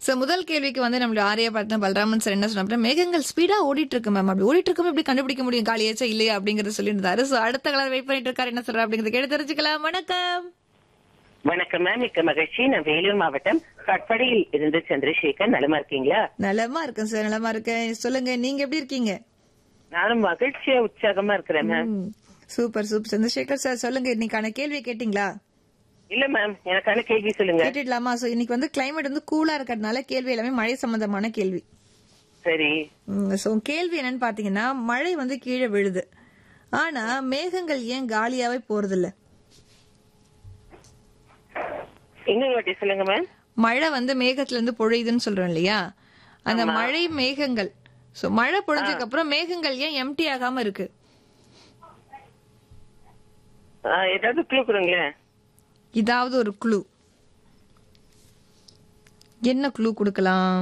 So முதல் கேள்விக்கு வந்து நம்மளோட ஆரிய பார்த்தா பலராமன் சார் என்ன சொன்னா மேகங்கள் ஸ்பீடா ஓடிட்டு இருக்கு மேம் அப்படி ஓடிட்டு இருக்கும் எப்படி கண்டுபிடிக்க முடியும் காலியாச்சா இல்லையா அப்படிங்கறத சொல்லியிருந்தாரு சோ அடுத்த கலர் வெயிட் பண்ணிட்டு இருக்காரு என்ன சொல்றாரு அப்படிங்கறத கேட்டு தெரிஞ்சுக்கலாம் வணக்கம் வணக்கம் மேம் மிக்க மகிழ்ச்சி நான் வேலூர் மாவட்டம் கட்படியில் இருந்து சந்திரசேகர் நலமா இருக்கீங்களா நலமா இருக்கேன் சார் நலமா இருக்கேன் சொல்லுங்க நீங்க எப்படி இருக்கீங்க நானும் மகிழ்ச்சியா உற்சாகமா இருக்கிறேன் மேம் ம், சூப்பர் சூப்பர் சந்திரசேகர் சார் சொல்லுங்க இன்னைக்கான கேள்வி கேட்டீங்களா இல்ல மேம் எனக்கான கேள்வி சொல்லுங்க கேட்டுடலாமா சோ இன்னைக்கு வந்து கிளைமேட் வந்து கூலா இருக்கிறதுனால கேள்வி எல்லாமே மழை சம்பந்தமான கேள்வி சரி சோ கேள்வி என்னன்னு பாத்தீங்கன்னா மழை வந்து கீழே விழுது ஆனா மேகங்கள் ஏன் காலியாவே போறதில்ல இன்னொரு வாட்டி சொல்லுங்க மேம் மழை வந்து மேகத்துல இருந்து பொழியுதுன்னு சொல்றோம் இல்லையா அந்த மழை மேகங்கள் சோ மழை பொழிஞ்சதுக்கு அப்புறம் மேகங்கள் ஏன் எம்டி ஆகாம இருக்கு ஆ, ஏதாவது க்ளூ கொடுங்களேன் இதாவது ஒரு க்ளூ என்ன க்ளூ கொடுக்கலாம்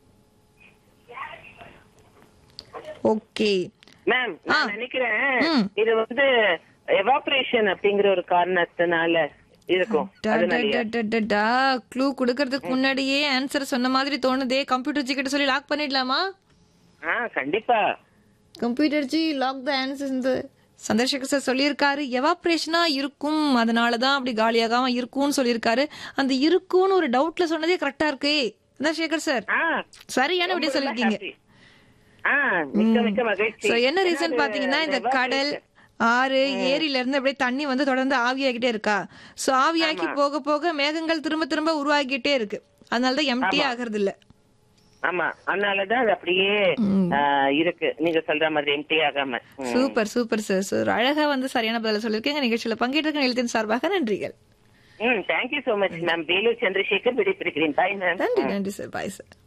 ஓகே மேம் நான் நினைக்கிறேன் ம். இது வந்து எவாபரேஷன் அப்படிங்கிற ஒரு காரணத்தினால இருக்கும் அதனாலயா? க்ளூ கொடுக்கறதுக்கு முன்னாடியே ஆன்சர் சொன்ன மாதிரி தோணுதே கம்ப்யூட்டர் ஜி கிட்ட சொல்லி லாக் பண்ணிடலாமா ஆ கண்டிப்பா computer G lock the answer இந்த சந்திரசேகர் சார் சொல்லியிருக்காரு எவாப்ரேஷனா இருக்கும் அதனாலதான் அப்படி காலியாகாம இருக்கும்னு சொல்லியிருக்காரு அந்த இருக்கும்னு ஒரு டவுட்ல சொன்னதே கரெக்டா இருக்கே சந்திரசேகர் சார் ஆ சரியான விட ரொம்ப சொல்லிருக்கீங்க happy. ஆ மிக்க மிக்க மகிழ்ச்சி சோ என்ன ஏன்னா ரீசன் அது பாத்தீங்கன்னா இந்த evaporation. கடல் ஆறு ஏரியில இருந்து அப்படியே தண்ணி வந்து தொடர்ந்து ஆவியாகிட்டே இருக்கா சோ ஆவியாக்கி போக போக மேகங்கள் திரும்ப திரும்ப உருவாகிட்டே இருக்கு அதனாலதான் எம்டி ஆகுறது இல்ல ஆமா அதனாலதான் அது அப்படியே ஆ, இருக்கு நீங்க சொல்ற மாதிரி எம்டி ஆகாம ம். சூப்பர் சூப்பர் சார் சார் அழகா வந்து சரியான பதில சொல்லிருக்கீங்க நிகழ்ச்சியில பங்கேற்ற நிலையத்தின் சார்பாக நன்றிகள் ம் thank you so much ma'am Vellore Chandrasekar விடைபெறுகிறேன் பாய் மேம் நன்றி நன்றி சார் பாய் சார்